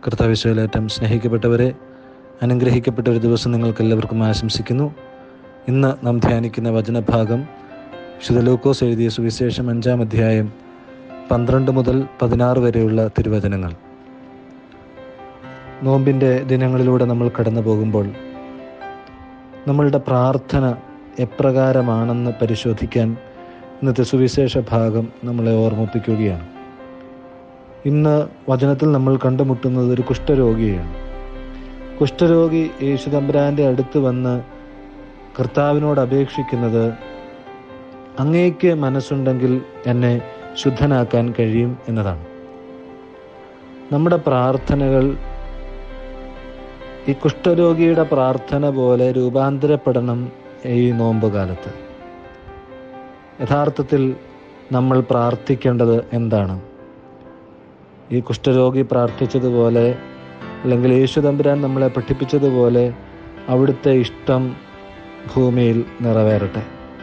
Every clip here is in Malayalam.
കർത്താവിശ്വയിലേറ്റം സ്നേഹിക്കപ്പെട്ടവരെ അനുഗ്രഹിക്കപ്പെട്ട ഒരു ദിവസം നിങ്ങൾക്ക് എല്ലാവർക്കും ആശംസിക്കുന്നു ഇന്ന് നാം ധ്യാനിക്കുന്ന വചനഭാഗം വിശുദ്ധ ലൂക്കോസ് എഴുതിയ സുവിശേഷം അഞ്ചാം അധ്യായം പന്ത്രണ്ട് മുതൽ പതിനാറ് വരെയുള്ള തിരുവചനങ്ങൾ നോമ്പിൻ്റെ ദിനങ്ങളിലൂടെ നമ്മൾ കടന്നു പോകുമ്പോൾ നമ്മളുടെ പ്രാർത്ഥന എപ്രകാരമാണെന്ന് പരിശോധിക്കാൻ ഇന്നത്തെ സുവിശേഷ ഭാഗം നമ്മളെ ഓർമ്മിപ്പിക്കുകയാണ് ഇന്ന് വചനത്തിൽ നമ്മൾ കണ്ടുമുട്ടുന്നത് ഒരു കുഷ്ഠരോഗിയാണ് കുഷ്ഠരോഗി യേശുതമ്പുരാൻ്റെ അടുത്ത് വന്ന് കർത്താവിനോട് അപേക്ഷിക്കുന്നത് അങ്ങേക്ക് മനസ്സുണ്ടെങ്കിൽ എന്നെ ശുദ്ധനാക്കാൻ കഴിയും എന്നതാണ് നമ്മുടെ പ്രാർത്ഥനകൾ ഈ കുഷ്ഠരോഗിയുടെ പ്രാർത്ഥന പോലെ രൂപാന്തരപ്പെടണം ഈ നോമ്പ് കാലത്ത് യഥാർത്ഥത്തിൽ നമ്മൾ പ്രാർത്ഥിക്കേണ്ടത് എന്താണ് ഈ കുഷ്ഠരോഗി പ്രാർത്ഥിച്ചതുപോലെ അല്ലെങ്കിൽ യേശു തമ്പുരാൻ നമ്മളെ പഠിപ്പിച്ചതുപോലെ അവിടുത്തെ ഇഷ്ടം ഭൂമിയിൽ നിറവേറട്ടെ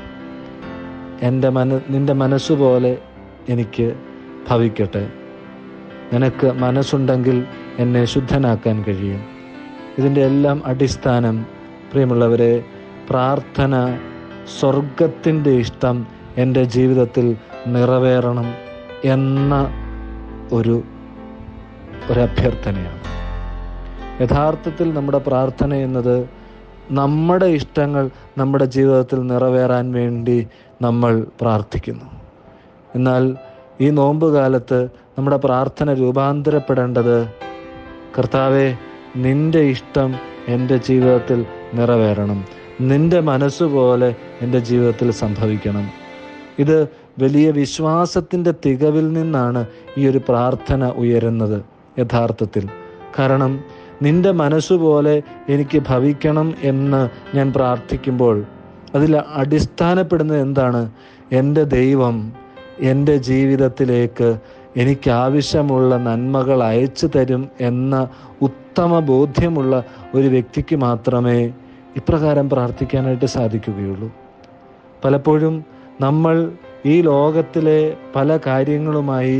എൻ്റെ മന നിൻ്റെ മനസ്സുപോലെ എനിക്ക് ഭവിക്കട്ടെ നിനക്ക് മനസ്സുണ്ടെങ്കിൽ എന്നെ ശുദ്ധനാക്കാൻ കഴിയും ഇതിൻ്റെ എല്ലാം അടിസ്ഥാനം പ്രിയമുള്ളവരെ പ്രാർത്ഥന സ്വർഗത്തിൻ്റെ ഇഷ്ടം എൻ്റെ ജീവിതത്തിൽ നിറവേറണം എന്ന ഒരു ഒരഭ്യർത്ഥനയാണ് യഥാർത്ഥത്തിൽ നമ്മുടെ പ്രാർത്ഥന എന്നത് നമ്മുടെ ഇഷ്ടങ്ങൾ നമ്മുടെ ജീവിതത്തിൽ നിറവേറാൻ വേണ്ടി നമ്മൾ പ്രാർത്ഥിക്കുന്നു എന്നാൽ ഈ നോമ്പ് കാലത്ത് നമ്മുടെ പ്രാർത്ഥന രൂപാന്തരപ്പെടേണ്ടത് കർത്താവെ നിന്റെ ഇഷ്ടം എൻ്റെ ജീവിതത്തിൽ നിറവേറണം നിന്റെ മനസ്സുപോലെ എൻ്റെ ജീവിതത്തിൽ സംഭവിക്കണം ഇത് വലിയ വിശ്വാസത്തിൻ്റെ തികവിൽ നിന്നാണ് ഈ ഒരു പ്രാർത്ഥന ഉയരുന്നത് യഥാർത്ഥത്തിൽ കാരണം നിന്റെ മനസ്സുപോലെ എനിക്ക് ഭവിക്കണം എന്ന് ഞാൻ പ്രാർത്ഥിക്കുമ്പോൾ അതിൽ അടിസ്ഥാനപ്പെടുന്നത് എന്താണ് എൻ്റെ ദൈവം എൻ്റെ ജീവിതത്തിലേക്ക് എനിക്ക് ആവശ്യമുള്ള നന്മകൾ അയച്ചു തരും എന്ന ഉത്തമ ബോധ്യമുള്ള ഒരു വ്യക്തിക്ക് മാത്രമേ ഇപ്രകാരം പ്രാർത്ഥിക്കാനായിട്ട് സാധിക്കുകയുള്ളൂ പലപ്പോഴും നമ്മൾ ഈ ലോകത്തിലെ പല കാര്യങ്ങളുമായി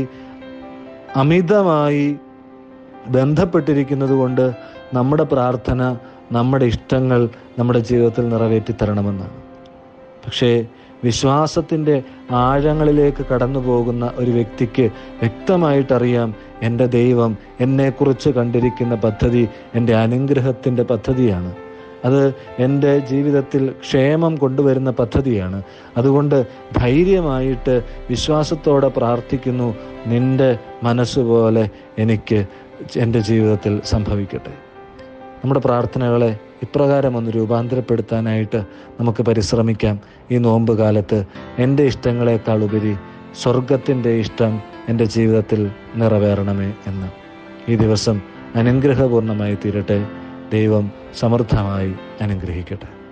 അമിതമായി ബന്ധപ്പെട്ടിരിക്കുന്നത് കൊണ്ട് നമ്മുടെ പ്രാർത്ഥന നമ്മുടെ ഇഷ്ടങ്ങൾ നമ്മുടെ ജീവിതത്തിൽ നിറവേറ്റി തരണമെന്നാണ് പക്ഷേ വിശ്വാസത്തിൻ്റെ ആഴങ്ങളിലേക്ക് കടന്നു പോകുന്ന ഒരു വ്യക്തിക്ക് വ്യക്തമായിട്ടറിയാം എൻ്റെ ദൈവം എന്നെക്കുറിച്ച് കണ്ടിരിക്കുന്ന പദ്ധതി എൻ്റെ അനുഗ്രഹത്തിൻ്റെ പദ്ധതിയാണ് അത് എൻ്റെ ജീവിതത്തിൽ ക്ഷേമം കൊണ്ടുവരുന്ന പദ്ധതിയാണ് അതുകൊണ്ട് ധൈര്യമായിട്ട് വിശ്വാസത്തോടെ പ്രാർത്ഥിക്കുന്നു നിൻ്റെ മനസ്സുപോലെ എനിക്ക് എൻ്റെ ജീവിതത്തിൽ സംഭവിക്കട്ടെ നമ്മുടെ പ്രാർത്ഥനകളെ ഇപ്രകാരം ഒന്ന് രൂപാന്തരപ്പെടുത്താനായിട്ട് നമുക്ക് പരിശ്രമിക്കാം ഈ നോമ്പ് കാലത്ത് എൻ്റെ ഇഷ്ടങ്ങളെക്കാൾ ഉപരി സ്വർഗത്തിൻ്റെ ഇഷ്ടം എൻ്റെ ജീവിതത്തിൽ നിറവേറണമേ എന്ന് ഈ ദിവസം അനുഗ്രഹപൂർണമായി തീരട്ടെ ദൈവം സമൃദ്ധമായി അനുഗ്രഹിക്കട്ടെ